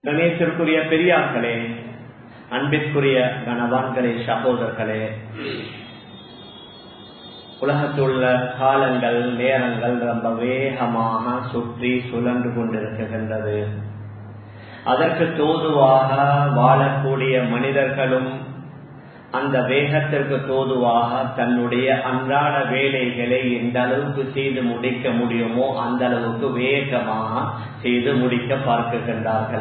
கணேசருக்குரிய பெரியார்களே அன்பிற்குரிய கணவான்களே சகோதரர்களே உலகத்துள்ள காலங்கள் நேரங்கள் ரொம்ப வேகமாக சுற்றி சுழன்று கொண்டிருக்கின்றது அதற்கு தோதுவாக வாழக்கூடிய மனிதர்களும் அந்த வேகத்திற்கு தோதுவாக தன்னுடைய அன்றாட வேலைகளை எந்த அளவுக்கு செய்து முடிக்க முடியுமோ அந்த அளவுக்கு வேகமாக செய்து முடிக்க பார்க்கின்றார்கள்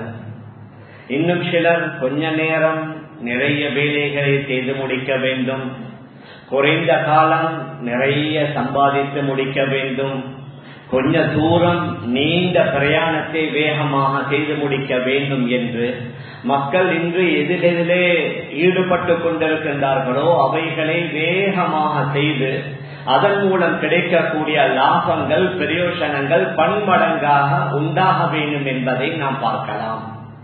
இன்னும் சிலர் கொஞ்ச நேரம் நிறைய வேலைகளை செய்து முடிக்க வேண்டும் குறைந்த காலம் நிறைய சம்பாதித்து முடிக்க வேண்டும் கொஞ்ச தூரம் நீண்ட பிரயாணத்தை வேகமாக செய்து முடிக்க வேண்டும் என்று மக்கள் இன்று எதிரிலே ஈடுபட்டு கொண்டிருக்கின்றார்களோ அவைகளை வேகமாக செய்து அதன் மூலம் கிடைக்கக்கூடிய லாபங்கள் பிரயோசனங்கள் பன்மடங்காக உண்டாக வேண்டும் என்பதை நாம் பார்க்கலாம்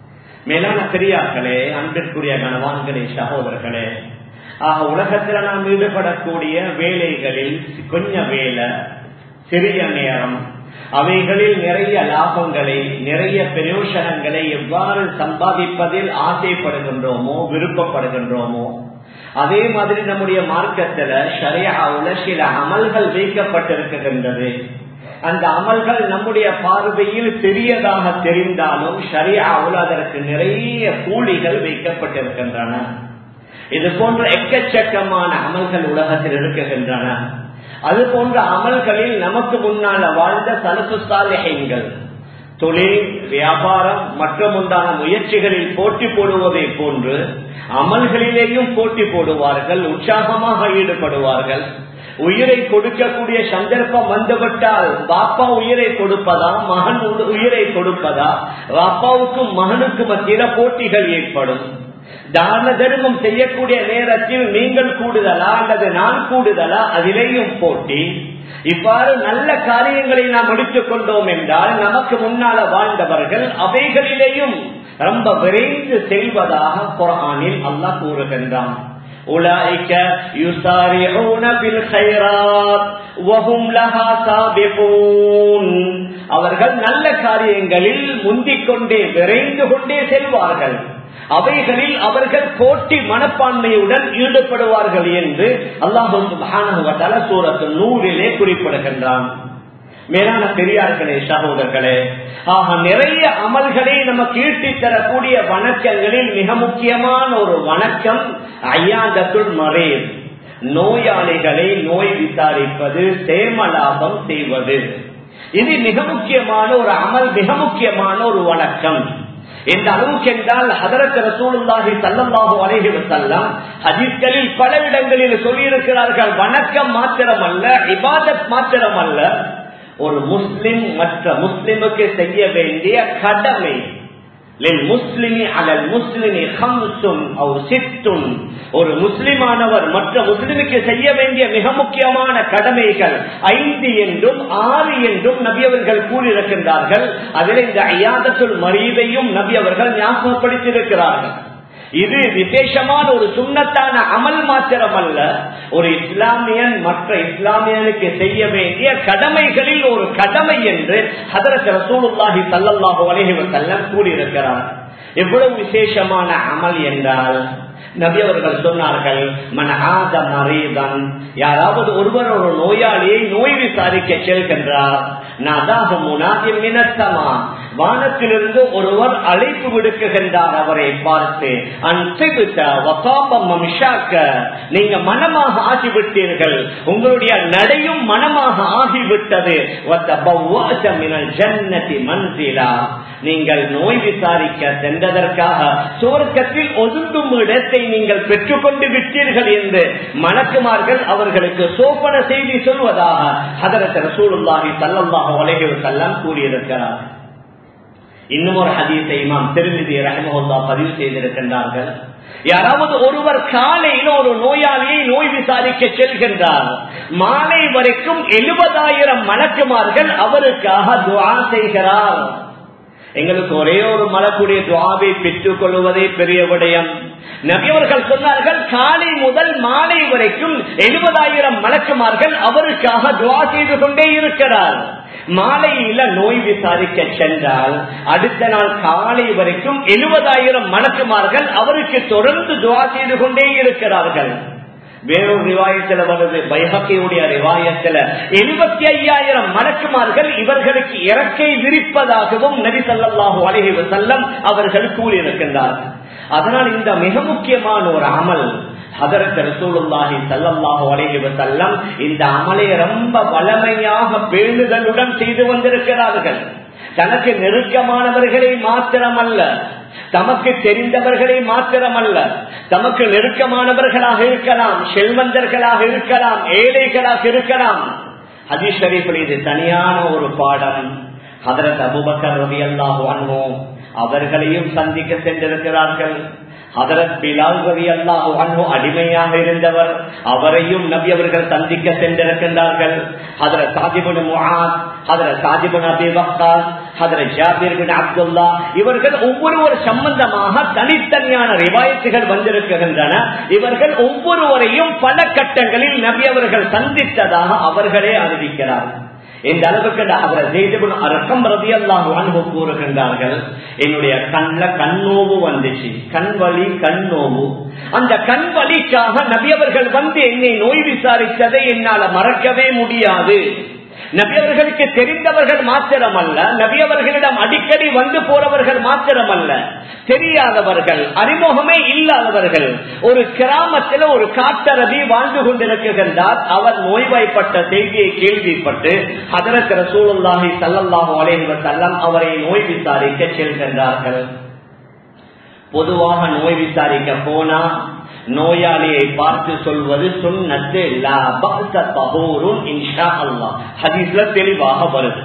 மேலான பெரியார்களே அன்பிற்குரிய கணவான்களே சகோதரர்களே ஆக உலகத்தில் நாம் ஈடுபடக்கூடிய வேலைகளில் கொஞ்ச வேலை சிறிய நேரம் அவைகளில் நிறைய லாபங்களை நிறைய பிரயோசனங்களை எவ்வாறு சம்பாதிப்பதில் ஆசைப்படுகின்றோமோ விருப்பப்படுகின்றோமோ அதே மாதிரி நம்முடைய மார்க்கத்துல சரியாவுல சில அமல்கள் வைக்கப்பட்டிருக்கின்றது அந்த அமல்கள் நம்முடைய பார்வையில் சிறியதாக தெரிந்தாலும் சரியாவில் அதற்கு நிறைய கூலிகள் வைக்கப்பட்டிருக்கின்றன இது போன்ற எக்கச்சக்கமான அமல்கள் உலகத்தில் இருக்குகின்றன அது போன்ற அமல்களில் நமக்கு முன்னால வாழ்ந்த சலசு சாலைகள் தொழில் வியாபாரம் மற்றும் உண்டான முயற்சிகளில் போட்டி போடுவதை போன்று அமல்களிலேயும் போட்டி போடுவார்கள் உற்சாகமாக ஈடுபடுவார்கள் உயிரை கொடுக்கக்கூடிய சந்தர்ப்பம் வந்துவிட்டால் பாப்பா உயிரை கொடுப்பதா மகன் உயிரை கொடுப்பதா பாப்பாவுக்கும் மகனுக்கு மத்தியில போட்டிகள் ஏற்படும் தான தர்மம் செய்யக்கூடிய நேரத்தில் நீங்கள் கூடுதலா அல்லது நான் கூடுதலா அதிலேயும் போட்டி இவ்வாறு நல்ல காரியங்களை நாம் எடுத்துக் கொண்டோம் என்றால் நமக்கு முன்னால வாழ்ந்தவர்கள் அவைகளிலேயும் ரொம்ப விரைந்து செல்வதாக குரானில் அல்லாஹ் கூறுகின்றான் أولئك يسارعون بالخيرات وهم لها سابقون அவர்கள் நல்ல காரியங்களில் முந்திக் கொண்டே விரைந்து கொண்டே செல்வார்கள் அவைகளில் அவர்கள் போட்டி மனப்பான்மையுடன் ஈடுபடுவார்கள் என்று அல்லாஹு சுபான சூரத்து நூறிலே குறிப்பிடுகின்றான் மேலான பெரியார்களே சகோதரர்களே ஆக நிறைய அமல்களை நமக்கு ஈட்டி தரக்கூடிய வணக்கங்களில் மிக முக்கியமான ஒரு வணக்கம் ஐயாந்தத்துள் மறைர் நோயாளிகளை நோய் விசாரிப்பது சேமலாபம் செய்வது இது மிக முக்கியமான ஒரு அமல் மிக முக்கியமான ஒரு வணக்கம் எந்த அளவுக்கு என்றால் ஹதரத் ரசூலுல்லாஹி சல்லல்லாஹு அலைஹி வஸல்லம் ஹதீஸ்களில் பல இடங்களில் சொல்லியிருக்கிறார்கள் வணக்கம் மாத்திரமல்ல இபாதத் மாத்திரமல்ல ஒரு முஸ்லிம் மற்ற முஸ்லிமுக்கு செய்ய வேண்டிய கடமை ஒரு முஸ்லிமானவர் மற்ற முஸ்லிமுக்கு செய்ய வேண்டிய மிக முக்கியமான கடமைகள் ஐந்து என்றும் ஆறு என்றும் நபியவர்கள் கூறியிருக்கின்றார்கள் அதில் இந்த ஐயாதத்துள் மரீதையும் நபியவர்கள் ஞாபகப்படுத்தியிருக்கிறார்கள் இது விசேஷமான ஒரு சுண்ணத்தான அமல் மாத்திரம் அல்ல ஒரு இஸ்லாமியன் மற்ற இஸ்லாமியனுக்கு செய்ய வேண்டிய கடமைகளில் ஒரு கடமை என்று ஹதரத் ரசூலுல்லாஹி சல்லல்லாஹு அலைஹி வஸல்லம் கூறியிருக்கிறார் எவ்வளவு விசேஷமான அமல் என்றால் நபி அவர்கள் சொன்னார்கள் மனஹாத மரீதன் யாராவது ஒருவர் ஒரு நோயாளியை நோய் விசாரிக்க செல்கின்றார் வானத்திலிருந்து ஒருவர் அழைப்பு விடுக்குகின்றார் அவரை பார்த்து நீங்க மனமாக ஆகிவிட்டீர்கள் உங்களுடைய நடையும் மனமாக ஆகிவிட்டது ஜன்னதி மன்சிலா நீங்கள் நோய் விசாரிக்க சென்றதற்காக சுவர்க்கத்தில் ஒதுங்கும் இடத்தை நீங்கள் பெற்றுக்கொண்டு விட்டீர்கள் என்று மணக்குமார்கள் அவர்களுக்கு சோப்பன செய்தி சொல்வதாக ஹதரத் ரசூலுல்லாஹி சல்லல்லாஹு அலைஹி வஸல்லம் கூறியிருக்கிறார் இன்னும் ஒரு ஹதீஸை இமாம் திருநிதி ரஹமஹுல்லா பதிவு செய்திருக்கின்றார்கள் யாராவது ஒருவர் காலையில் ஒரு நோயாளியை நோய் விசாரிக்க செல்கின்றார் மாலை வரைக்கும் எழுபதாயிரம் மலக்குமார்கள் அவருக்காக துவா செய்கிறார் எங்களுக்கு ஒரே ஒரு மலக்குடைய துவாவை பெற்றுக் கொள்வதே பெரிய விடயம் நபியவர்கள் சொன்னார்கள் காலை முதல் மாலை வரைக்கும் எழுபதாயிரம் மலக்குமார்கள் அவருக்காக துவா செய்து கொண்டே இருக்கிறார் மாலையில நோய் விசாரிக்க சென்றால் அடுத்த நாள் காலை வரைக்கும் எழுபதாயிரம் மலக்குமார்கள் அவருக்கு தொடர்ந்து துவா செய்து கொண்டே இருக்கிறார்கள் வேறொரு ரிவாயத்துல வருது பைஹக்கியுடைய ரிவாயத்துல எழுபத்தி ஐயாயிரம் மலக்குமார்கள் இவர்களுக்கு இறக்கை விரிப்பதாகவும் நபி சல்லாஹூ அலஹி வசல்லம் அவர்கள் கூறியிருக்கின்றார்கள் அதனால் இந்த மிக முக்கியமான ஒரு அமல் அதற்கு ரசூலுல்லாஹி சல்லல்லாஹு அலைஹி வஸல்லம் இந்த அமலை ரொம்ப வளமையாக பேணுதலுடன் செய்து வந்திருக்கிறார்கள் தனக்கு நெருக்கமானவர்களை மாத்திரமல்ல தமக்கு தெரிந்தவர்களை மாத்திரமல்ல தமக்கு நெருக்கமானவர்களாக இருக்கலாம் செல்வந்தர்களாக இருக்கலாம் ஏழைகளாக இருக்கலாம் ஹதீஸ் ஷரீஃபில் இது தனியான ஒரு பாடம் ஹதரத் அபுபக்கர் ரவி அல்லாஹு அவர்களையும் சந்திக்க சென்றிருக்கிறார்கள் ஹதரத் பிலால் ரவி அல்லாஹு அன்ஹு அடிமையாக இருந்தவர் அவரையும் நபி அவர்கள் சந்திக்க சென்றிருக்கின்றார்கள் ஹதரத் சாஜிபுன் முஹாத் ஹதரத் சாஜிபுன் அபி வக்காஸ் ஹதரத் ஜாபிர் பின் அப்துல்லா இவர்கள் ஒவ்வொருவர் சம்பந்தமாக தனித்தனியான ரிவாயத்துகள் வந்திருக்கின்றன இவர்கள் ஒவ்வொருவரையும் பல கட்டங்களில் நபி அவர்கள் சந்தித்ததாக அவர்களே அறிவிக்கிறார்கள் இந்த அளவுக்கு அவரை செய்தபுன் அரக்கம் ரதி அல்லாஹ் அன்பு கூறுகின்றார்கள் என்னுடைய கண்ல கண்ணோவு வந்துச்சு கண் வலி கண்ணோவு அந்த கண் வலிக்காக நபியவர்கள் வந்து என்னை நோய் விசாரித்ததை என்னால மறக்கவே முடியாது நபியவர்களுக்கு தெரிந்தவர்கள் மாத்திரமல்ல நபியவர்களிடம் அடிக்கடி வந்து போறவர்கள் மாத்திரமல்ல தெரியாதவர்கள் அறிமுகமே இல்லாதவர்கள் ஒரு கிராமத்தில் ஒரு காட்டரவி வாழ்ந்து கொண்டிருக்கின்றார் அவர் நோய்வாய்ப்பட்ட செய்தியை கேள்விப்பட்டு அதற்கு ரசூலுல்லாஹி சல்லல்லாஹு அலைஹி வஸல்லம் அவரை நோய் விசாரிக்க செல்கின்றார்கள் பொதுவாக நோய் விசாரிக்க போனா நோயாளியை பார்த்து சொல்வது சுண்ணத்து ஹதீஸ்ல தெளிவாக வருது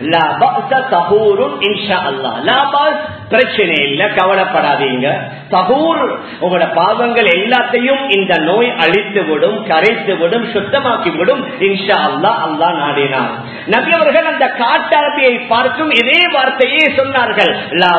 பிரச்சனை இல்ல கவலைப்படாதீங்க தகூர் உங்களோட பாவங்கள் எல்லாத்தையும் இந்த நோய் அழித்து விடும் கரைத்து விடும் சுத்தமாக்கி விடும் இன்ஷா அல்லா அல்லா நாடினார் நபி அவர்கள் அந்த காட்டாபியை பார்க்கும் இதே வார்த்தையே சொன்னார்கள்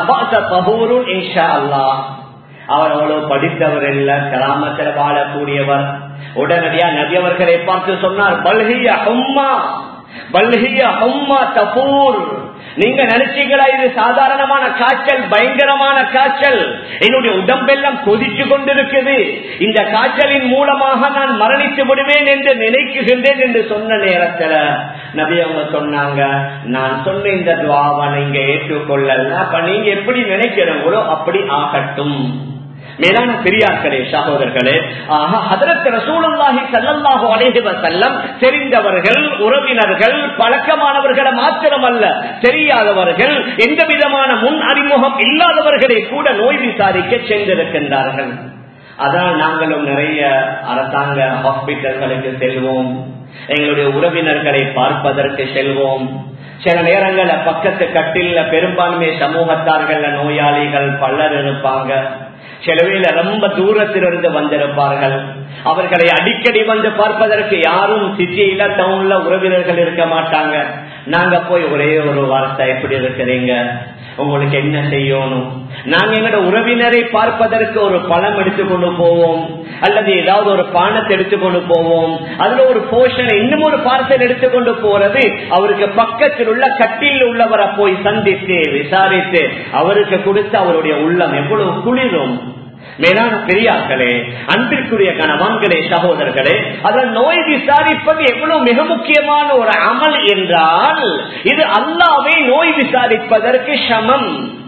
இன்ஷா அல்லா அவர் அவ்வளவு படித்தவர் இல்ல கிராமத்தில் வாழக்கூடியவர் உடனடியா நபி அவர்களை பார்த்து சொன்னார் பல்கிய ஹும்மா பல்கிய ஹும்மா தபூர் நீங்க நினைச்சீங்களா இது சாதாரணமான காய்ச்சல் பயங்கரமான காய்ச்சல் என்னுடைய உடம்பெல்லாம் கொதிச்சு கொண்டிருக்குது இந்த காய்ச்சலின் மூலமாக நான் மரணித்து விடுவேன் என்று நினைக்குகின்றேன் என்று சொன்ன நேரத்துல நபி அவங்க சொன்னாங்க நான் சொன்ன இந்த துவாவை நீங்க ஏற்றுக்கொள்ளல அப்ப நீங்க எப்படி நினைக்கிறீங்களோ அப்படி ஆகட்டும் மேலான பெரியார்களே சகோதரர்களே ஆக அதற்கு ரசூலுல்லாஹி சல்லல்லாஹு அலைஹி வஸல்லம் தெரிந்தவர்கள் உறவினர்கள் பழக்கமானவர்களை மாத்திரமல்ல தெரியாதவர்கள் எந்த விதமான முன் அறிமுகம் இல்லாதவர்களை கூட நோய் விசாரிக்க சென்றிருக்கின்றார்கள் அதனால் நாங்களும் நிறைய அரசாங்க ஹாஸ்பிட்டல்களுக்கு செல்வோம் எங்களுடைய உறவினர்களை பார்ப்பதற்கு செல்வோம் சில நேரங்கள்ல பக்கத்து கட்டில பெரும்பான்மை சமூகத்தார்கள் நோயாளிகள் பலர் இருப்பாங்க சிலவையில ரொம்ப தூரத்திலிருந்து வந்திருப்பார்கள் அவர்களை அடிக்கடி வந்து பார்ப்பதற்கு யாரும் சிட்டியில டவுன்ல உறவினர்கள் இருக்க மாட்டாங்க நாங்க போய் ஒரே ஒரு வார்த்தை எப்படி இருக்கிறீங்க உங்களுக்கு என்ன செய்யணும் நாங்க எங்களோட உறவினரை பார்ப்பதற்கு ஒரு பழம் எடுத்துக்கொண்டு போவோம் அல்லது ஏதாவது ஒரு பானத்தை எடுத்துக்கொண்டு போவோம் அதுல ஒரு போஷனை இன்னும் ஒரு பார்சல் எடுத்துக்கொண்டு போறது அவருக்கு பக்கத்தில் உள்ள கட்டில் உள்ளவரை போய் சந்தித்து விசாரித்து அவருக்கு கொடுத்து அவருடைய உள்ளம் எவ்வளவு குளிரும் மேலான பெரியார்களே அன்பிற்குரிய கணவான்களே சகோதரர்களே அதில் நோய் விசாரிப்பது எவ்வளவு மிக முக்கியமான ஒரு அமல் என்றால் இது அல்லாவே நோய் விசாரிப்பதற்கு சமம்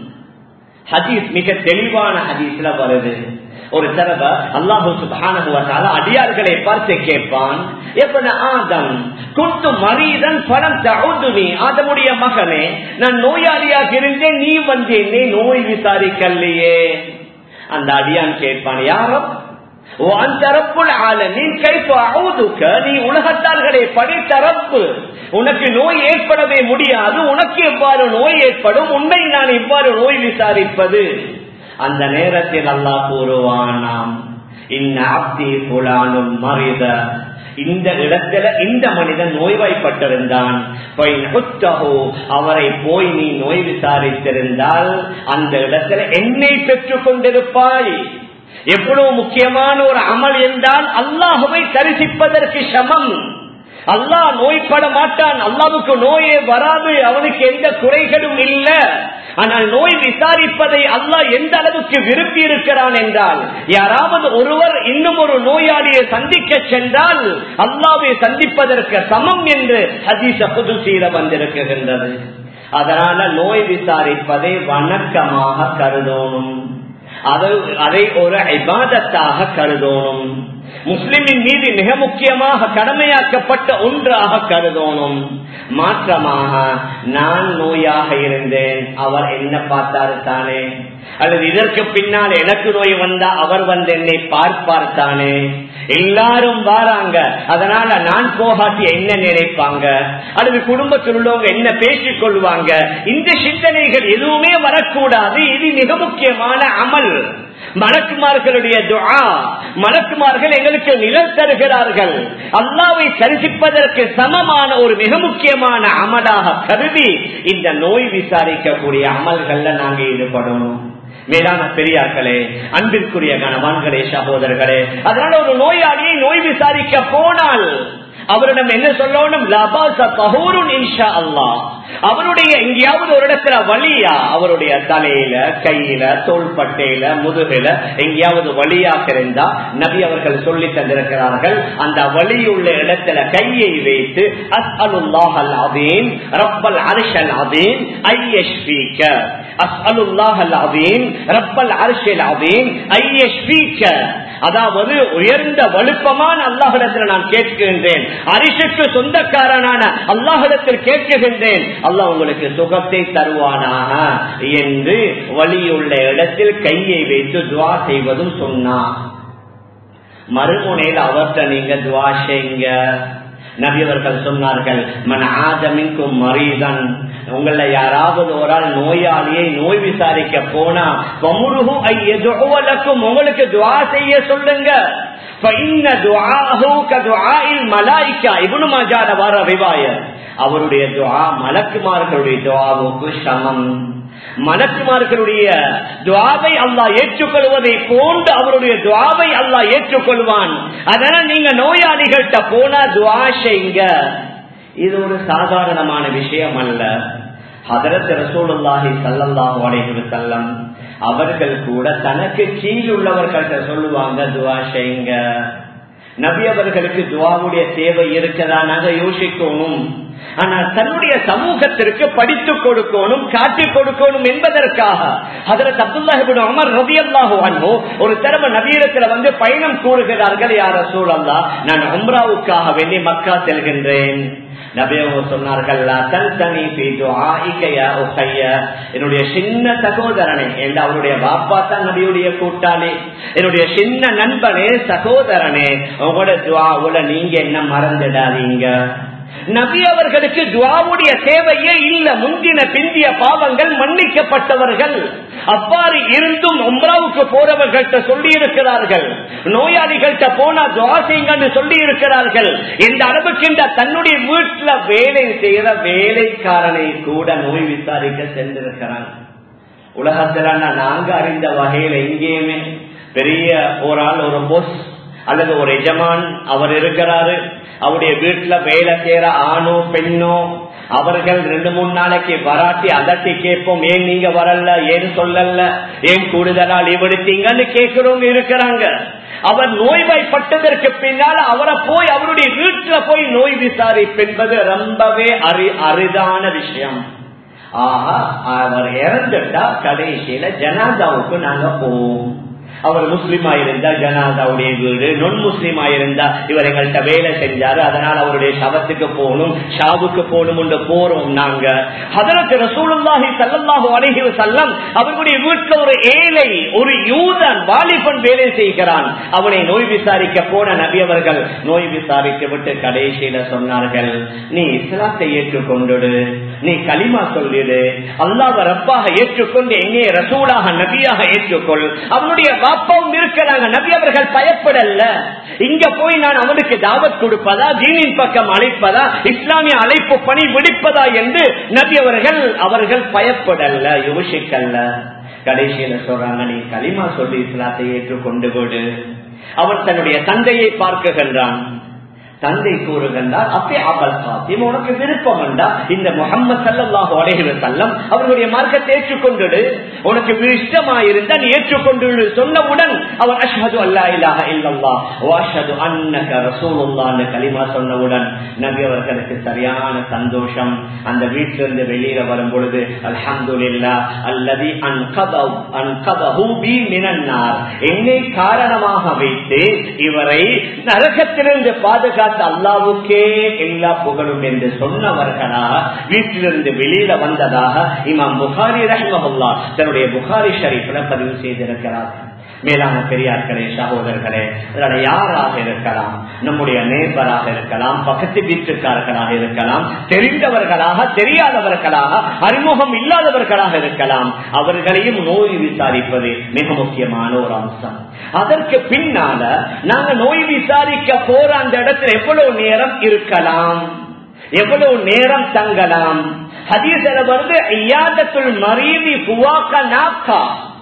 ஹதீஸ் மிக தெளிவான ஹதீஸ்ல வருது ஒரு தடவை அல்லாஹு சுபான அடியார்களை பார்த்து கேட்பான் எப்ப ஆதம் குட்டு மரீதன் பலம் தகுதுனி ஆதமுடைய மகனே நான் நோயாளியாக இருந்தேன் நீ வந்தேனே நோய் விசாரிக்கலையே அந்த அடியான் கேட்பான் யாரும் நீ உலகத்தார்களை படைத்தரப்பு உனக்கு நோய் ஏற்படவே முடியாது உனக்கு எவ்வாறு நோய் ஏற்படும் உன்னை நான் எவ்வாறு நோய் விசாரிப்பது அந்த நேரத்தில் அல்லா கூறுவான் நாம் இன்ன அப்தி புலானும் மறித இந்த இடத்துல இந்த மனிதன் நோய்வாய்ப்பட்டிருந்தான் அவரை போய் நீ நோய் விசாரித்திருந்தால் அந்த இடத்துல என்னை பெற்றுக் கொண்டிருப்பாய் எவ்வளவு முக்கியமான ஒரு அமல் என்றால் அல்லாஹுவை தரிசிப்பதற்கு சமம் அல்லாஹ் நோய்பட மாட்டான் அல்லாவுக்கு நோயே வராது அவனுக்கு எந்த குறைகளும் இல்ல ஆனால் நோய் விசாரிப்பதை அல்லாஹ் எந்த அளவுக்கு விரும்பி இருக்கிறான் என்றால் யாராவது ஒருவர் இன்னும் ஒரு நோயாளியை சந்திக்க சென்றால் அல்லாவை சந்திப்பதற்கு சமம் என்று ஹதீச புதுசீல வந்திருக்கின்றது அதனால நோய் விசாரிப்பதை வணக்கமாக கருதணும் அதை ஒரு ஐபாதத்தாக கருதணும் முஸ்லிமின் மீது மிக முக்கியமாக கடமையாக்கப்பட்ட ஒன்றாக கருதணும் மாற்றமாக நான் நோயாக இருந்தேன் அவர் என்ன பார்த்தாரு தானே அல்லது இதற்கு பின்னால் எனக்கு நோய் வந்தா அவர் வந்து என்னை பார்ப்பார் தானே எல்லாரும் வாராங்க அதனால நான் போகாட்டி என்ன நினைப்பாங்க அல்லது குடும்பத்தில் உள்ளவங்க என்ன பேசிக் கொள்வாங்க இந்த சிந்தனைகள் எதுவுமே வரக்கூடாது இது மிக முக்கியமான அமல் மலக்குமார்களுடைய துஆ மலக்குமார்கள் எங்களுக்கு நிழல் தருகிறார்கள் அல்லாவை தரிசிப்பதற்கு சமமான ஒரு மிக முக்கியமான அமலாக கருதி இந்த நோய் விசாரிக்கக்கூடிய அமல்கள்ல நாங்க ஈடுபடணும் மேலான பெரியார்களே அன்பிற்குரிய கணவான்களே சகோதரர்களே அதனால ஒரு நோயாளியை நோய் விசாரிக்க போனால் அவரிடம் என்ன சொல்லணும் அவருடைய எங்கேயாவது ஒரு இடத்துல வலியா அவருடைய தலையில கையில தோள்பட்டையில முதுகில எங்கேயாவது வலியாக இருந்தா நபி அவர்கள் சொல்லி தந்திருக்கிறார்கள் அந்த வலியுள்ள இடத்துல கையை வைத்து அஸ்அலுல்லாஹ் அல் அதீம் ரப்பல் அரிஷல் அதீம் ஐயஸ்வீக்க அஸ்அலுல்லாஹ் அல் அதீம் ரப்பல் அரிஷல் அதீம் ஐயஸ்வீக்க அதாவது உயர்ந்த வலுப்பமான அல்லாஹிடத்தில் நான் கேட்கின்றேன் அரிசுக்கு சொந்தக்காரனான அல்லாஹிடத்தில் கேட்கின்றேன் அல்லாஹ் உங்களுக்கு சுகத்தை தருவானாக என்று வழியுள்ள இடத்தில் கையை வைத்து துவா செய்வதும் சொன்னார் மறுமுனையில் அவர்கிட்ட நீங்க துவா செய்யுங்க நபியவர்கள் சொன்னார்கள் மன ஆதமிக்கும் மரீதன் உங்கள யாராவது ஒரு ஆள் நோயாளியை நோய் விசாரிக்க போனா உங்களுக்கு துவா செய்ய சொல்லுங்க அவருடைய துவா மலக்குமார்களுடைய துவாவுக்கு சமம் மலக்குமார்களுடைய துவாவை அல்லா ஏற்றுக்கொள்வதை போன்று அவருடைய துவாவை அல்லா ஏற்றுக்கொள்வான் அதனால நீங்க நோயாளிகள்கிட்ட போனா துவா செய்யுங்க இது ஒரு சாதாரணமான விஷயம் அல்ல ஹதரத் ரசூலுல்லாஹி சல்லல்லாஹு அலைஹி வஸல்லம் அவர்கள் கூட தனக்கு கீழ் உள்ளவர்கள்ட்ட சொல்லுவாங்க துவா செய்யுங்க நபி அவர்களுக்கு துவாவுடைய தேவை இருக்கதா நாங்க யோசிக்கணும் ஆனால் தன்னுடைய சமூகத்திற்கு படித்துக் கொடுக்கணும் காட்டிக் கொடுக்கணும் என்பதற்காக அதற்கு அப்துல்லாஹிபின் அமர் ரவி அல்லாஹு அன்போ ஒரு தரம நவீனத்துல வந்து பயணம் கூறுகிறார்கள் யார சூழல்லா நான் அம்ராவுக்காக வேண்டி மக்கா செல்கின்றேன் நபியவங்க சொன்னார்கள் என்னுடைய சின்ன சகோதரனே என்று அவருடைய பாப்பா தான் நபியுடைய கூட்டாளி என்னுடைய சின்ன நண்பனே சகோதரனே உங்களோட துவாவுல நீங்க என்ன மறந்துடாதீங்க நபி அவர்களுக்கு துவாவுடைய தேவையே இல்ல முந்தின பிந்திய பாவங்கள் மன்னிக்கப்பட்டவர்கள் அவ்வாறு இருந்தும் உம்ராவுக்கு போறவர்கள்ட்ட சொல்லி இருக்கிறார்கள் நோயாளிகள்கிட்ட போனா துவா செய்யுங்கன்னு சொல்லி இருக்கிறார்கள் இந்த அளவுக்கு தன்னுடைய வீட்டுல வேலை செய்யற வேலைக்காரனை கூட நோய் விசாரிக்க சென்றிருக்கிறாங்க உலகத்துல நாங்க அறிந்த வகையில எங்கேயுமே பெரிய ஒரு ஆள் ஒரு பொஸ் அல்லது ஒரு எஜமான் அவர் இருக்கிறாரு அவருடைய வீட்டுல வேலை செய்யற ஆணோ பெண்ணோ அவர்கள் ரெண்டு மூணு நாளைக்கு வராட்டி அதட்டி கேட்போம் ஏன் நீங்க வரல ஏன் சொல்லல ஏன் கூடுதலா லீவ் எடுத்தீங்கன்னு கேட்கிறவங்க இருக்கிறாங்க அவர் நோய்வாய்ப்பட்டதற்கு பின்னால் அவரை போய் அவருடைய வீட்டுல போய் நோய் விசாரிப்பென்பது ரொம்பவே அரி அரிதான விஷயம் ஆஹா அவர் இறந்துட்டா கடைசியில ஜனாதாவுக்கு நாங்க போவோம் அவர் முஸ்லீமா இருந்தா ஜனாதாவுடைய வீடு நொன் முஸ்லீமா இருந்தா இவர் எங்கள்கிட்ட வேலை செஞ்சாரு அதனால அவருடைய சவத்துக்கு போகணும் ஷாவுக்கு போகணும் என்று போறோம் நாங்க அதற்கு ரசூலுல்லாஹி சல்லாஹூ அழகி செல்லம் அவர்களுடைய வீட்டுல ஒரு ஏழை ஒரு யூதன் வாலிபன் வேலை செய்கிறான் அவனை நோய் விசாரிக்க போன நபி அவர்கள் நோய் விசாரிக்க விட்டு கடைசியில சொன்னார்கள் நீ இஸ்லாத்தை ஏற்றுக்கொண்டு நீ களிமா சொல்லிடு அல்லாவ ரப்பாக ஏற்றுக்கொண்டு எங்கே ரசூலாக நபியாக ஏற்றுக்கொள் அவனுடைய வாப்பாவும் இருக்கிறாங்க நபி அவர்கள் பயப்படல இங்க போய் நான் அவனுக்கு தாவத் கொடுப்பதா தீனின் பக்கம் அழைப்பதா இஸ்லாமிய அழைப்பு பணி விடுப்பதா என்று நபி அவர்கள் அவர்கள் பயப்படல யோசிக்கல்ல கடைசியில சொல்றாங்க நீ களிமா சொல்லி இஸ்லாத்தை ஏற்றுக்கொண்டு விடு அவன் தன்னுடைய தந்தையை பார்க்குகின்றான் தந்தை கூறுகின்றார் அப்பே அபல் சாத்தியம் உனக்கு விருப்பம் என்றா இந்த முகமது சல்லாஹு அலைஹி செல்லம் அவர்களுடைய மார்க்கத்தை ஏற்றுக்கொண்டு உனக்கு இஷ்டமாயிருந்தா நீ ஏற்றுக்கொண்டு சொன்னவுடன் அவர் அஷ்ஹது அல்லா இலாஹ இல்லல்லா வாஷது அன்னக ரசூலுல்லான்னு கலிமா சொன்னவுடன் நபி அவர்களுக்கு சரியான சந்தோஷம் அந்த வீட்டிலிருந்து வெளியில வரும் பொழுது அல்ஹம்துலில்லா அல்லதி அன்கதஹு அன்கதஹு பி மினன்னார் என்னை காரணமாக வைத்து இவரை நரகத்திலிருந்து பாதுகாத்து அல்லாவுக்கே எல்லா புகழும் என்று சொன்னவர்களாக வீட்டிலிருந்து வெளியில வந்ததாக இமாம் புகாரி ரஹ்மஹுல்லா தன்னுடைய புகாரி ஷரீஃபில் பதிவு செய்திருக்கிறார்கள் மேலான பெரியார்களே சகோதரர்களே அதில் யாராக இருக்கலாம் நம்முடைய நேபராக இருக்கலாம் பக்கத்து வீட்டுக்காரர்களாக இருக்கலாம் தெரிந்தவர்களாக தெரியாதவர்களாக அறிமுகம் இல்லாதவர்களாக இருக்கலாம் அவர்களையும் நோய் விசாரிப்பது மிக முக்கியமான ஒரு அம்சம் அதற்கு பின்னால நாங்க நோய் விசாரிக்க போற அந்த இடத்துல எவ்வளவு நேரம் இருக்கலாம் எவ்வளவு நேரம் தங்கலாம் ஹதீசல வருது ஐயாதத்துள் மரீதி புவாக்க நாக்கா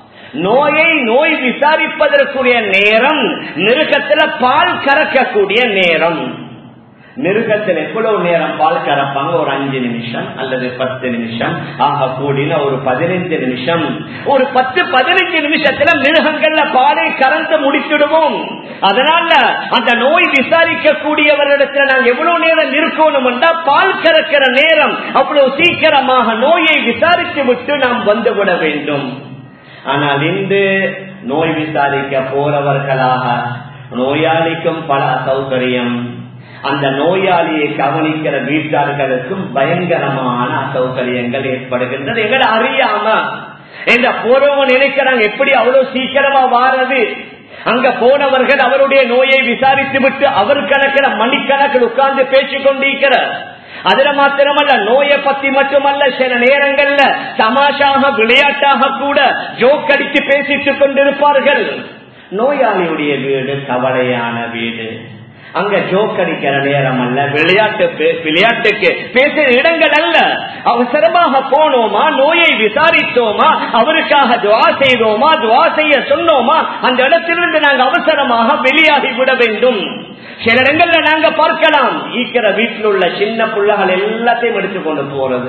நோயை நோய் விசாரிப்பதற்குரிய நேரம் மிருகத்துல பால் கறக்கக்கூடிய நேரம் மிருகத்தில் எவ்வளவு நேரம் பால் கறப்பாங்க ஒரு அஞ்சு நிமிஷம் அல்லது பத்து நிமிஷம் ஆக கூடின ஒரு பதினைந்து நிமிஷம் ஒரு பத்து பதினைஞ்சு நிமிஷத்துல மிருகங்கள்ல பாலை கறந்து முடித்துடுவோம் அதனால அந்த நோய் விசாரிக்க கூடியவர்களிடத்துல நாங்க எவ்வளவு நேரம் இருக்கணும் பால் கறக்கிற நேரம் அவ்வளவு சீக்கிரமாக நோயை விசாரித்து விட்டு நாம் வந்துவிட வேண்டும் ஆனால் இன்று நோய் விசாரிக்க போறவர்களாக நோயாளிக்கும் பல அசௌகரியம் அந்த நோயாளியை கவனிக்கிற வீட்டார்களுக்கும் பயங்கரமான அசௌகரியங்கள் ஏற்படுகின்றது எங்களை அறியாம இந்த போறவங்க நினைக்கிறாங்க எப்படி அவ்வளவு சீக்கிரமா வாரது அங்க போனவர்கள் அவருடைய நோயை விசாரித்து விட்டு அவர் கணக்கில் மணிக்கணக்கில் உட்கார்ந்து பேசிக் கொண்டிருக்கிறார் அதுல மாத்திரமல்ல நோயை பத்தி மட்டுமல்ல சில நேரங்கள்ல தமாஷாக விளையாட்டாக கூட ஜோக் அடித்து பேசிட்டுக் கொண்டிருப்பார்கள் நோயாளியுடைய வீடு கவலையான வீடு அங்க ஜோக் அடிக்கிற நேரம் அல்ல விளையாட்டு விளையாட்டுக்கு பேசுற இடங்கள் அல்ல அவசரமாக போனோமா நோயை விசாரித்தோமா அவருக்காக துவா செய்தோமா துவா செய்ய சொன்னோமா அந்த இடத்திலிருந்து நாங்கள் அவசரமாக வெளியாகி விட வேண்டும் சில இடங்கள்ல நாங்க பார்க்கலாம் ஈக்கிற வீட்டில் உள்ள சின்ன பிள்ளைகள் எல்லாத்தையும் எடுத்து கொண்டு போறது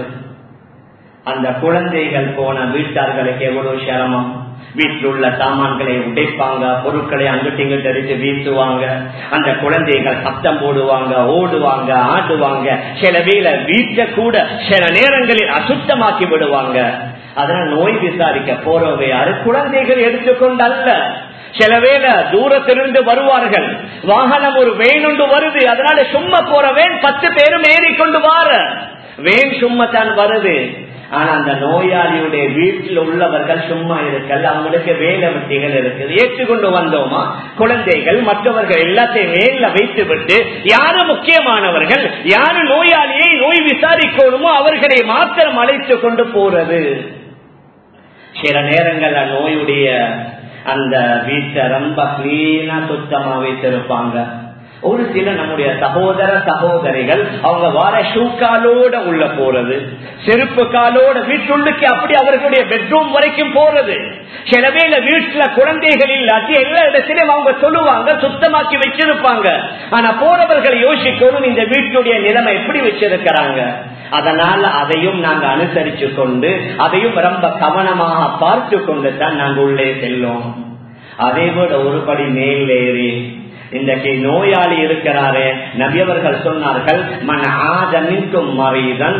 அந்த குழந்தைகள் போன வீட்டார்களுக்கு எவ்வளவு சிரமம் வீட்டில் உள்ள சாமான்களை உடைப்பாங்க பொருட்களை அங்கிட்டு இங்கிட்டு அடித்து வீசுவாங்க அந்த குழந்தைகள் சத்தம் போடுவாங்க ஓடுவாங்க ஆடுவாங்க சில வேலை வீட்டை கூட சில நேரங்களில் அசுத்தமாக்கி விடுவாங்க அதனால் நோய் விசாரிக்க போறவை யாரு குழந்தைகள் எடுத்துக்கொண்டு அல்ல சில வேலை தூரத்திலிருந்து வருவார்கள் வாகனம் ஒரு வேணுண்டு வருது அதனால சும்மா போற வேன் பத்து பேரும் ஏறிக்கொண்டு வார வேன் சும்மா தான் வருது ஆனா அந்த நோயாளியுடைய வீட்டில் உள்ளவர்கள் சும்மா இருக்கல் அவங்களுக்கு வேலை வெட்டிகள் இருக்குது ஏற்றுக்கொண்டு வந்தோமா குழந்தைகள் மற்றவர்கள் எல்லாத்தையும் மேல வைத்து விட்டு யாரு முக்கியமானவர்கள் யாரு நோயாளியை நோய் விசாரிக்கணுமோ அவர்களை மாத்திரம் அழைத்து கொண்டு போறது சில நேரங்கள்ல நோயுடைய அந்த வீட்டை ரொம்ப கிளீனா சுத்தமா வைத்திருப்பாங்க ஒரு சில நம்முடைய சகோதர சகோதரிகள் அவங்க வார ஷூ காலோட உள்ள போறது செருப்பு காலோட வீட்டுள்ளுக்கு அப்படி அவர்களுடைய பெட்ரூம் வரைக்கும் போறது சில பேர் வீட்டுல குழந்தைகள் இல்லாட்டி எல்லா இடத்திலும் அவங்க சொல்லுவாங்க சுத்தமாக்கி வச்சிருப்பாங்க ஆனா போறவர்கள் யோசிக்கணும் இந்த வீட்டுடைய நிலைமை எப்படி வச்சிருக்கிறாங்க அதனால அதையும் நாங்க அனுசரிச்சு கொண்டு அதையும் ரொம்ப கவனமாக பார்த்து கொண்டு தான் நாங்க உள்ளே செல்லும் அதை விட ஒருபடி மேலேறி இன்றைக்கு நோயாளி இருக்கிறாரே நபியவர்கள் சொன்னார்கள் மன ஆதமிக்கும் மறைதன்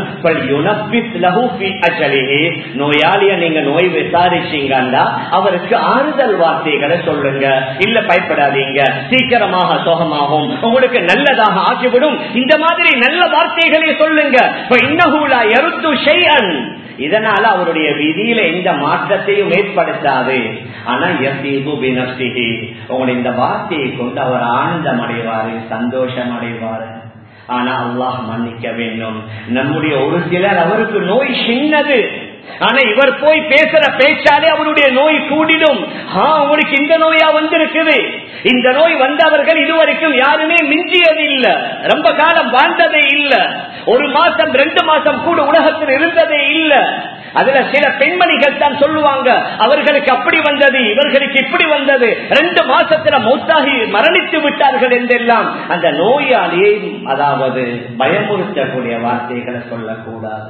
நோயாளிய நீங்க நோய் விசாரிச்சீங்கன்னா அவருக்கு ஆறுதல் வார்த்தைகளை சொல்லுங்க இல்ல பயப்படாதீங்க சீக்கிரமாக சோகமாகும் உங்களுக்கு நல்லதாக ஆக்கிவிடும் இந்த மாதிரி நல்ல வார்த்தைகளை சொல்லுங்க இன்னகூலா எருத்து ஷெய்யன் இதனால அவருடைய விதியில எந்த மாற்றத்தையும் ஏற்படுத்தாது ஆனா உங்களை இந்த வார்த்தையை கொண்டு அவர் ஆனந்தம் அடைவாரு சந்தோஷம் அடைவாரு ஆனா அல்லாஹ் மன்னிக்க வேண்டும் நம்முடைய ஒரு சிலர் அவருக்கு நோய் சின்னது ஆனா இவர் போய் பேசுற பேச்சாலே அவருடைய நோய் கூடிடும் உங்களுக்கு இந்த நோயா வந்திருக்குது இந்த நோய் வந்தவர்கள் இதுவரைக்கும் யாருமே மிஞ்சியது இல்ல ரொம்ப காலம் வாழ்ந்ததே இல்ல ஒரு மாசம் ரெண்டு மாசம் கூட உலகத்தில் இருந்ததே இல்ல அதுல சில பெண்மணிகள் தான் சொல்லுவாங்க அவர்களுக்கு அப்படி வந்தது இவர்களுக்கு இப்படி வந்தது ரெண்டு மாசத்துல மௌத்தாகி மரணித்து விட்டார்கள் என்றெல்லாம் அந்த நோயாளியை அதாவது பயமுறுத்தக்கூடிய வார்த்தைகளை சொல்லக்கூடாது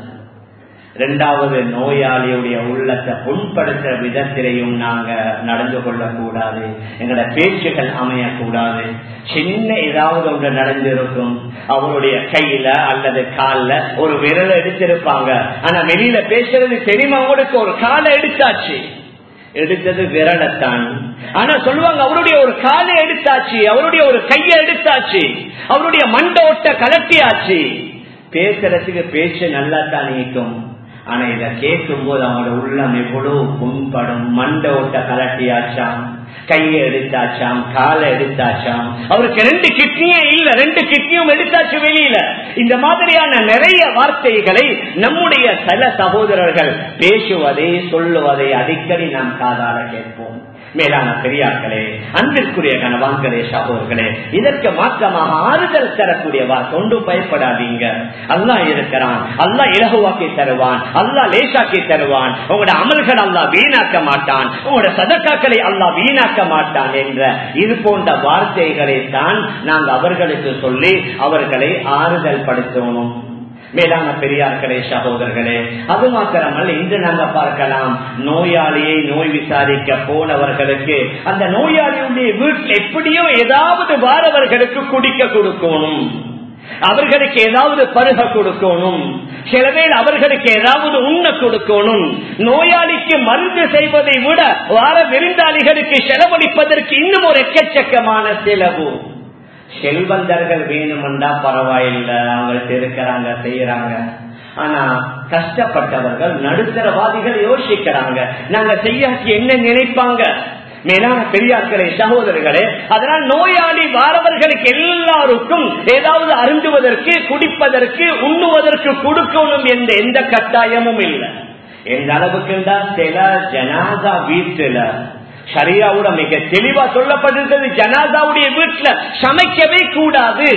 இரண்டாவது நோயாளியுடைய உள்ளத்தை புண்படுத்துற விதத்திலையும் நாங்க நடந்து கொள்ளக்கூடாது எங்களோட பேச்சுகள் அமையக்கூடாது சின்ன ஏதாவது ஒன்று நடந்திருக்கும் அவருடைய கையில அல்லது கால்ல ஒரு விரல் எடுத்திருப்பாங்க ஆனா வெளியில பேசுறது தெரியுமா அவங்களுக்கு ஒரு காலை எடுத்தாச்சு எடுத்தது விரலத்தான் ஆனா சொல்லுவாங்க அவருடைய ஒரு காலை எடுத்தாச்சு அவருடைய ஒரு கையை எடுத்தாச்சு அவருடைய மண்டோட்ட கலட்டியாச்சு பேசுறதுக்கு பேச்சு நல்லா தான் நீக்கும் ஆனா இத கேட்கும் போது அவனோட உள்ளம் எவ்வளவு புண்படும் மண்ட ஓட்ட கலட்டியாச்சாம் கையை எடுத்தாச்சாம் காலை எடுத்தாச்சாம் அவருக்கு ரெண்டு கிட்னியே இல்ல ரெண்டு கிட்னியும் எடுத்தாச்சு வெளியில இந்த மாதிரியான நிறைய வார்த்தைகளை நம்முடைய சில சகோதரர்கள் பேசுவதை சொல்லுவதை அடிக்கடி நாம் காதால கேட்போம் மேலான பெரியார்களே அன்பிற்குரிய கனவான்களே சகோதர்களே இதற்கு மாற்றமாக ஆறுதல் தரக்கூடிய வார்த்தை ஒன்றும் பயப்படாதீங்க அல்லா இருக்கிறான் அல்லா இலகுவாக்கி தருவான் அல்லா லேசாக்கி தருவான் உங்களோட அமல்கள் அல்லா வீணாக்க மாட்டான் உங்களோட சதக்காக்களை அல்லா வீணாக்க மாட்டான் என்ற இது போன்ற வார்த்தைகளை தான் நாங்கள் அவர்களுக்கு சொல்லி அவர்களை ஆறுதல் படுத்தணும் மேலான பெரியார்களே சகோதரர்களே அது மாத்திரமல்ல இன்று நாங்க பார்க்கலாம் நோயாளியை நோய் விசாரிக்க போனவர்களுக்கு அந்த நோயாளியுடைய வீட்டில் எப்படியோ ஏதாவது வாரவர்களுக்கு குடிக்க கொடுக்கணும் அவர்களுக்கு ஏதாவது பருக கொடுக்கணும் சில பேர் அவர்களுக்கு ஏதாவது உண்ண கொடுக்கணும் நோயாளிக்கு மருந்து செய்வதை விட வார விருந்தாளிகளுக்கு செலவழிப்பதற்கு இன்னும் ஒரு எக்கச்சக்கமான செலவு செல்வந்தர்கள் வேணுமெண்டா பரவாயில்லை அவங்க இருக்கிறாங்க செய்யறாங்க ஆனா கஷ்டப்பட்டவர்கள் நடுத்தரவாதிகள் யோசிக்கிறாங்க நாங்க செய்யாட்டி என்ன நினைப்பாங்க மேலான பெரியார்களே சகோதரர்களே அதனால் நோயாளி வாரவர்களுக்கு எல்லாருக்கும் ஏதாவது அருந்துவதற்கு குடிப்பதற்கு உண்ணுவதற்கு கொடுக்கணும் என்ற எந்த கட்டாயமும் இல்லை எந்த அளவுக்குண்டா சில ஜனாதா வீட்டுல சரியாவோட மிக தெளிவா சொல்லப்பட்டிருக்கிறது ஜனாதாவுடைய வீட்டுல சமைக்கவே கூடாது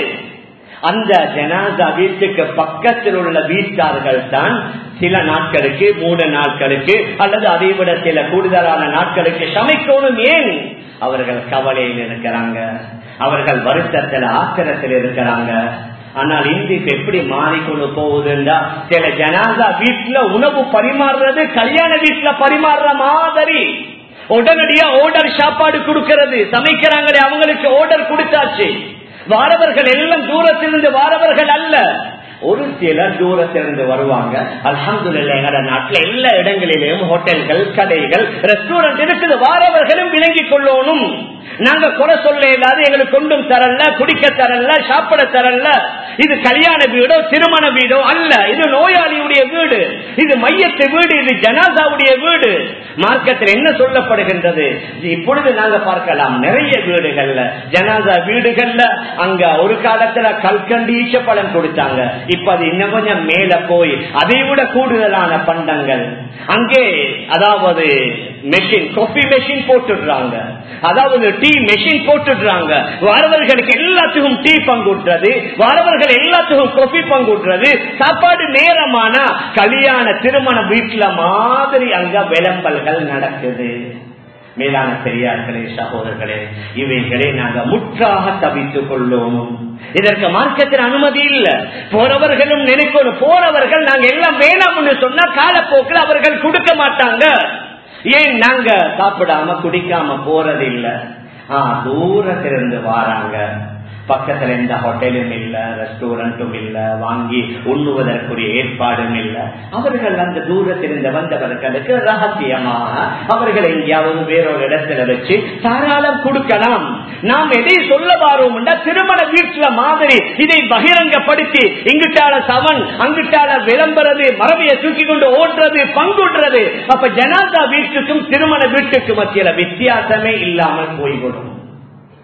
அந்த ஜனாதா வீட்டுக்கு பக்கத்தில் உள்ள வீட்டார்கள் தான் சில நாட்களுக்கு மூணு நாட்களுக்கு அல்லது அதை விட சில கூடுதலான நாட்களுக்கு சமைக்கணும் ஏன் அவர்கள் கவலையில் இருக்கிறாங்க அவர்கள் வருத்தத்தில் ஆத்திரத்தில் இருக்கிறாங்க ஆனால் இந்திக்கு எப்படி மாறிக்கொண்டு போகுதுன்றா சில ஜனாதா வீட்டுல உணவு பரிமாறுறது கல்யாண வீட்டுல பரிமாறுற மாதிரி உடனடியா ஓர்டர் சாப்பாடு கொடுக்கிறது சமைக்கிறாங்களே அவங்களுக்கு ஓர்டர் கொடுத்தாச்சு வாரவர்கள் எல்லாம் தூரத்திலிருந்து வாரவர்கள் அல்ல ஒரு சிலர் தூரத்திலிருந்து வருவாங்க அலமது எங்கட நாட்டுல எல்லா இடங்களிலும் ஹோட்டல்கள் கடைகள் ரெஸ்டாரண்ட் இருக்குது வாரவர்களும் விளங்கிக் கொள்ளணும் நாங்க குறை சொல்ல இல்லாத எங்களுக்கு கொண்டும் தரல குடிக்க தரல சாப்பிட தரல இது கல்யாண வீடோ திருமண வீடோ அல்ல இது நோயாளியுடைய வீடு இது மையத்து வீடு இது ஜனாதாவுடைய வீடு மார்க்கத்தில் என்ன சொல்லப்படுகின்றது இப்பொழுது நாங்க பார்க்கலாம் நிறைய வீடுகள்ல ஜனாதா வீடுகள்ல அங்க ஒரு காலத்துல கல்கண்டு ஈச்சப்பழம் கொடுத்தாங்க இப்ப அது இன்னும் கொஞ்சம் மேல போய் அதை விட கூடுதலான பண்டங்கள் அங்கே அதாவது மெஷின் கொஃபி மெஷின் போட்டுடுறாங்க அதாவது டீ மெஷின் போட்டுடுறாங்க வாரவர்களுக்கு எல்லாத்துக்கும் டீ பங்குட்டுறது வாரவர்கள் எல்லாத்துக்கும் கொஃபி பங்குட்டுறது சாப்பாடு நேரமானா கல்யாண திருமண வீட்டுல மாதிரி அங்க விளம்பல்கள் நடக்குது மேலான பெரியார்களே சகோதரர்களே இவைகளை நாங்க முற்றாக தவித்துக் கொள்ளும் இதற்கு மார்க்கத்தில் அனுமதி இல்ல போறவர்களும் நினைக்கணும் போறவர்கள் நாங்க எல்லாம் வேணாம்னு சொன்னா காலப்போக்கில் அவர்கள் கொடுக்க மாட்டாங்க ஏன் நாங்க சாப்பிடாம குடிக்காம போறது இல்ல ஆஹ் தூரத்திலிருந்து வாராங்க பக்கத்துல எந்த ஹோட்டலும் இல்ல ரெஸ்டாரண்ட்டும் இல்ல வாங்கி உண்ணுவதற்குரிய ஏற்பாடும் இல்ல அவர்கள் அந்த தூரத்திலிருந்து வந்தவர்களுக்கு ரகசியமாக அவர்கள் எங்கேயாவது வேறொரு இடத்துல வச்சு தாராளம் கொடுக்கலாம் நாம் எதை சொல்ல வாரோம்னா திருமண வீட்டுல மாதிரி இதை பகிரங்கப்படுத்தி இங்கிட்டால சவன் அங்கிட்டால விளம்புறது மரபியை தூக்கி கொண்டு ஓடுறது பங்குடுறது அப்ப ஜனாதா வீட்டுக்கும் திருமண வீட்டுக்கு மத்தியில வித்தியாசமே இல்லாமல் போய்விடும்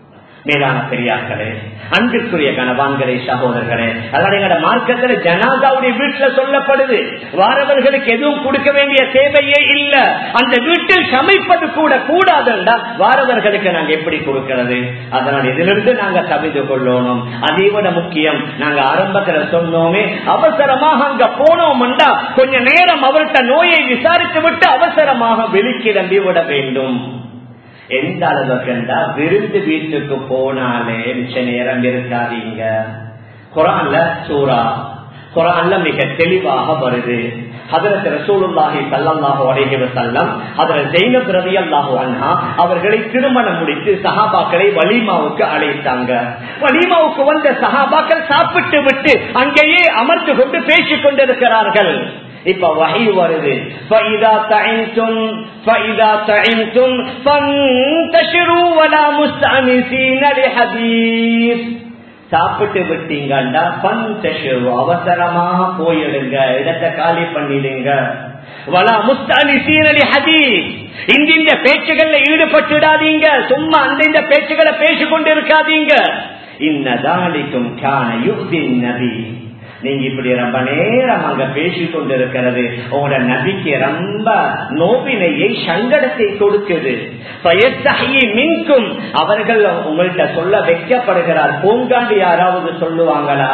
மேலான பெரியார்களே அன்பிற்குரிய கணவான்களே சகோதரர்களே அதாவது எங்களோட மார்க்கத்துல ஜனாதாவுடைய வீட்டுல சொல்லப்படுது வாரவர்களுக்கு எதுவும் கொடுக்க வேண்டிய தேவையே இல்ல அந்த வீட்டில் சமைப்பது கூட கூடாதுண்டா வாரவர்களுக்கு நாங்க எப்படி கொடுக்கிறது அதனால் இதிலிருந்து நாங்க தவிந்து கொள்ளணும் அதை விட முக்கியம் நாங்க ஆரம்பத்துல சொன்னோமே அவசரமாக அங்க போனோம்டா கொஞ்ச நேரம் அவர்கிட்ட நோயை விசாரித்து விட்டு அவசரமாக வெளிக்கிளம்பி விட வேண்டும் எந்த அளவுக்குண்டா விருந்து வீட்டுக்கு போனாலே மிச்ச நேரம் இருக்காதீங்க குரான்ல சூறா குரான்ல மிக தெளிவாக வருது ஹதரத் ரசூலுல்லாஹி ஸல்லல்லாஹு அலைஹி வஸல்லம் ஹதரத் ஜெய்னப் ரலியல்லாஹு அன்ஹா அவர்களை திருமணம் முடித்து சஹாபாக்களை வலிமாவுக்கு அழைத்தாங்க வலிமாவுக்கு வந்த சஹாபாக்கள் சாப்பிட்டு விட்டு அங்கேயே அமர்ந்து கொண்டு பேசிக் கொண்டிருக்கிறார்கள் இப்ப வகை வருது فَإِذَا طَعِمْتُمْ فَإِذَا طَعِمْتُمْ فَانْتَشِرُوا وَلَا مُسْتَأْنِسِينَ لِحَدِيثٍ சாப்பிட்டு விட்டீங்கண்டா பந்தஷரு அவசரமாக போயிடுங்க இடத்தை காலி பண்ணிடுங்க வலா முஸ்தானி சீனலி ஹதீஸ் இந்த பேச்சுகள்ல ஈடுபட்டுடாதீங்க சும்மா அந்த இந்த பேச்சுகளை பேசிக்கொண்டு இருக்காதீங்க இன்னதாலிக்கும் கான யுக்தின் நபி நீங்க இப்படி ரொம்ப நேரம் அங்க பேசிக் கொண்டிருக்கிறது உங்களோட நபிக்கு ரொம்ப நோவினையை சங்கடத்தை கொடுக்குது மின்கும் அவர்கள் உங்கள்கிட்ட சொல்ல வைக்கப்படுகிறார் பூங்காண்டு யாராவது சொல்லுவாங்களா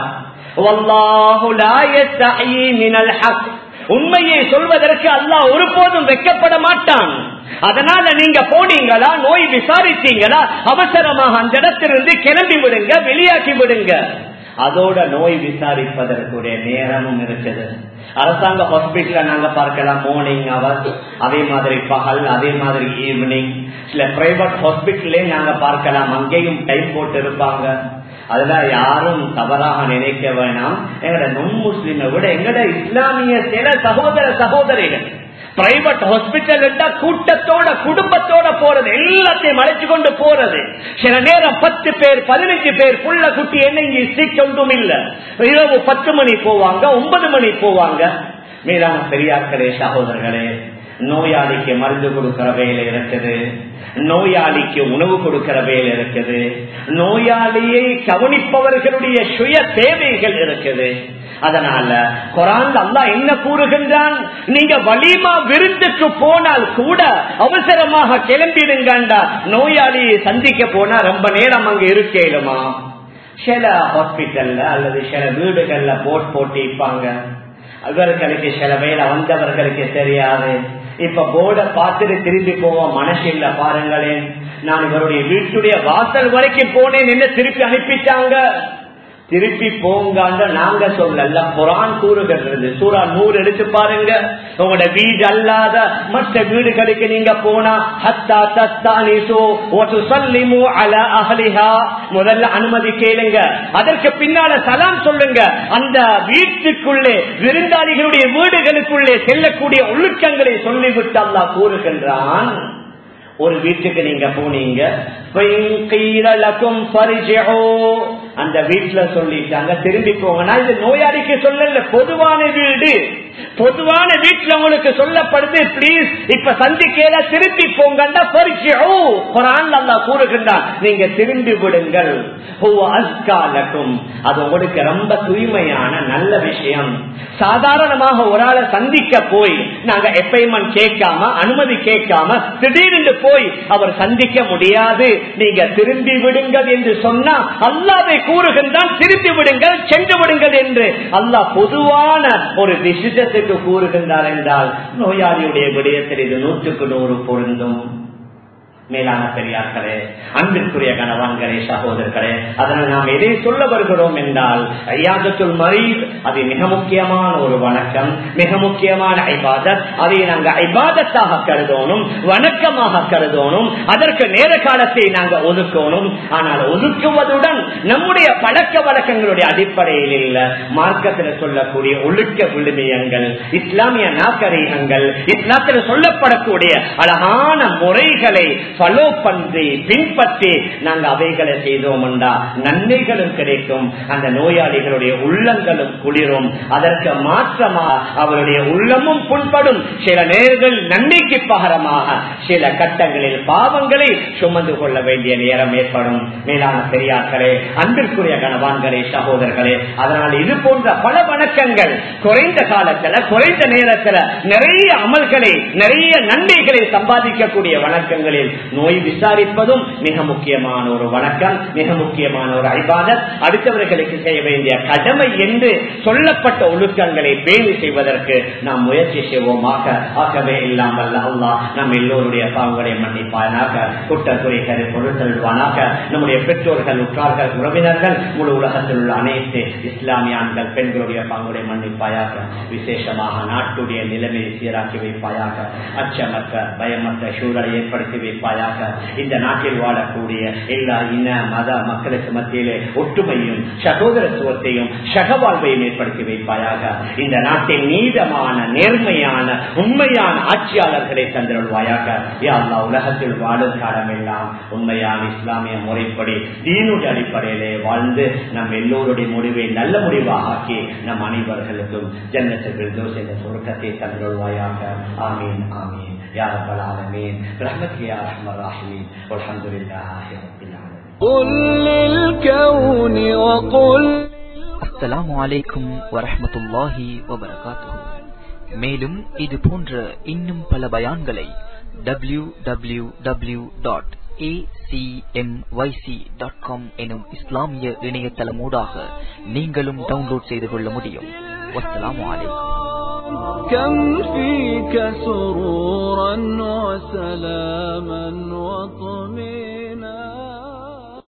உண்மையை சொல்வதற்கு அல்லாஹ் ஒருபோதும் வைக்கப்பட மாட்டான் அதனால நீங்க போனீங்களா நோய் விசாரித்தீங்களா அவசரமாக அந்த இடத்திலிருந்து கிளம்பி விடுங்க வெளியாக்கி விடுங்க அதோட நோய் விசாரிப்பதற்குரிய நேரமும் இருக்குது அரசாங்க ஹாஸ்பிட்டல நாங்க பார்க்கலாம் மார்னிங் அவர் அதே மாதிரி பகல் அதே மாதிரி ஈவினிங் சில பிரைவேட் ஹாஸ்பிட்டலே நாங்க பார்க்கலாம் அங்கேயும் டைம் போட்டு இருப்பாங்க அதுல யாரும் தவறாக நினைக்க வேணாம் எங்கட நுண் முஸ்லிமை விட எங்கட இஸ்லாமிய சில சகோதர சகோதரிகள் பிரைவேட் ஹாஸ்பிட்டல் கூட்டத்தோட குடும்பத்தோட போறது எல்லாத்தையும் அழைச்சு கொண்டு போறது சில நேரம் பத்து பேர் பதினஞ்சு பேர் புள்ள குட்டி என்ன இங்க சீட் ஒன்றும் இல்ல இரவு பத்து மணி போவாங்க ஒன்பது மணி போவாங்க மீதான பெரியார்களே சகோதரர்களே நோயாளிக்கு மருந்து கொடுக்கிற வேலை இருக்குது நோயாளிக்கு உணவு கொடுக்கிற வேலை இருக்குது நோயாளியை கவனிப்பவர்களுடைய சுய தேவைகள் இருக்குது அதனால குரான் அல்லா என்ன கூறுகின்றான் நீங்க வலிமா விருந்துக்கு போனால் கூட அவசரமாக கிளம்பிடுங்கண்டா நோயாளியை சந்திக்க போனா ரொம்ப நேரம் அங்க இருக்கேலுமா சில ஹாஸ்பிட்டல்ல அல்லது சில வீடுகள்ல போட் போட்டிப்பாங்க அவர்களுக்கு சில வேலை வந்தவர்களுக்கு தெரியாது இப்ப போர்ட பார்த்துட்டு திரும்பி போவோம் மனசு இல்ல பாருங்களேன் நான் இவருடைய வீட்டுடைய வாசல் வரைக்கும் போனேன் என்ன திருப்பி அனுப்பிட்டாங்க திருப்பி போங்காண்ட நாங்க சொல்லல குரான் கூறுகிறது சூறா நூறு எடுத்து பாருங்க உங்களோட வீடு அல்லாத மற்ற வீடுகளுக்கு நீங்க போனா ஹத்தா தஸ்தானிசோ ஒட்டு சொல்லிமோ அல அகலிஹா முதல்ல அனுமதி கேளுங்க அதற்கு பின்னால சலாம் சொல்லுங்க அந்த வீட்டுக்குள்ளே விருந்தாளிகளுடைய வீடுகளுக்குள்ளே செல்லக்கூடிய ஒழுக்கங்களை சொல்லிவிட்டு அல்லா கூறுகின்றான் ஒரு வீட்டுக்கு நீங்க போனீங்க அந்த வீட்டுல சொல்லிட்டாங்க திரும்பி போங்கன்னா இது நோயாளிக்கு சொல்லல பொதுவான வீடு பொதுவான வீட்டுல உங்களுக்கு சொல்லப்படுது பிளீஸ் இப்ப சந்திக்கல திரும்பி போங்கன்னா கூறுகின்றான் நீங்க திரும்பி விடுங்கள் அது உங்களுக்கு ரொம்ப தூய்மையான நல்ல விஷயம் சாதாரணமாக ஒரு ஆளை சந்திக்க போய் நாங்க எப்பயுமெண்ட் கேட்காம அனுமதி கேட்காம திடீர்னு போய் அவர் சந்திக்க முடியாது நீங்க திரும்பி விடுங்கள் என்று சொன்னா அல்லாவை கூறுகின்றான் திரும்பி விடுங்கள் சென்று விடுங்கள் என்று அல்லாஹ் பொதுவான ஒரு டிசிஷத்துக்கு கூறுகின்றார் என்றால் நோயாளியுடைய விடயத்தில் இது நூற்றுக்கு நூறு பொருந்தும் மேலான பெரியார்களே அன்பிற்குரிய கணவான்களே சகோதரர்களே அதனால் நாம் எதை சொல்ல வருகிறோம் என்றால் ஐயாதத்துள் மரீத் அது மிக முக்கியமான ஒரு வணக்கம் மிக முக்கியமான ஐபாதத் அதை நாங்கள் ஐபாதத்தாக கருதணும் வணக்கமாக கருதணும் அதற்கு நேர காலத்தை நாங்கள் ஒதுக்கணும் ஆனால் ஒதுக்குவதுடன் நம்முடைய பழக்க வழக்கங்களுடைய அடிப்படையில் இல்ல மார்க்கத்தில் சொல்லக்கூடிய ஒழுக்க விழுமியங்கள் இஸ்லாமிய நாகரீகங்கள் இஸ்லாத்தில் சொல்லப்படக்கூடிய அழகான முறைகளை ஃபாலோ பண்ணி பின்பற்றி நாங்க அவைகளை செய்தோம்டா நன்மைகளும் கிடைக்கும் அந்த நோயாளிகளுடைய உள்ளங்களும் குளிரும் அதற்கு மாற்றமா அவருடைய உள்ளமும் புண்படும் சில நேர்கள் நன்மைக்கு பகரமாக சில கட்டங்களில் பாவங்களை சுமந்து கொள்ள வேண்டிய நேரம் ஏற்படும் மேலான பெரியார்களே அன்பிற்குரிய கணவான்களே சகோதரர்களே அதனால் இது போன்ற பல வணக்கங்கள் குறைந்த காலத்துல குறைந்த நேரத்துல நிறைய அமல்களை நிறைய நன்மைகளை சம்பாதிக்கக்கூடிய வணக்கங்களில் நோய் விசாரிப்பதும் மிக முக்கியமான ஒரு வணக்கம் மிக முக்கியமான ஒரு ஐபாதத் அடுத்தவர்களுக்கு செய்ய வேண்டிய கடமை என்று சொல்லப்பட்ட ஒழுக்கங்களை பேணி செய்வதற்கு நாம் முயற்சி செய்வோமாக ஆகவே இல்லாமல் அல்லா நம் எல்லோருடைய பாவங்களை மன்னிப்பானாக குற்றக்குறைகளை பொருட்செல்வானாக நம்முடைய பெற்றோர்கள் உற்றார்கள் உறவினர்கள் முழு உலகத்தில் உள்ள அனைத்து இஸ்லாமியான்கள் பெண்களுடைய பாவங்களை மன்னிப்பாயாக விசேஷமாக நாட்டுடைய நிலைமையை சீராக்கி வைப்பாயாக அச்சமற்ற பயமற்ற சூழலை ஏற்படுத்தி வைப்பாயாக இந்த நாட்டில் வாழக்கூடிய எல்லா இன மத மக்களுக்கு மத்தியிலே ஒற்றுமையும் சகோதரத்துவத்தையும் சகவாழ்வையும் ஏற்படுத்தி வைப்பாயாக இந்த நாட்டின் நீதமான நேர்மையான உண்மையான ஆட்சியாளர்களை தந்திருவாயாக யாழ்லா உலகத்தில் வாழும் காலமெல்லாம் உண்மையான இஸ்லாமிய முறைப்படி தீனுடைய அடிப்படையிலே வாழ்ந்து நம் எல்லோருடைய முடிவை நல்ல முடிவாக ஆக்கி நம் அனைவர்களுக்கும் ஜன்னத்தில் தோசை என்ற சுருக்கத்தை தந்திருவாயாக ஆமீன் ஆமீன் யார் பலாலமீன் ரஹமத் யா ரஹ்மர் ராஹிமீன் அல்ஹம்துலில்லாஹி ரப்பில் ஆலமீன் قل للكون وقل அஸ்ஸலாமு அலைக்கும் வரஹ்மத்துல்லாஹி வபரகாத்துஹு மேலும் இது போன்ற இன்னும் பல பயான்களை டபிள்யூ டபிள்யூ டபிள்யூ டாட் எனும் இஸ்லாமிய இணையதளமூடாக நீங்களும் டவுன்லோட் செய்து கொள்ள முடியும் வஸ்ஸலாமு அலைக்கும் كم فيك سرورا وسلاما وطمئنا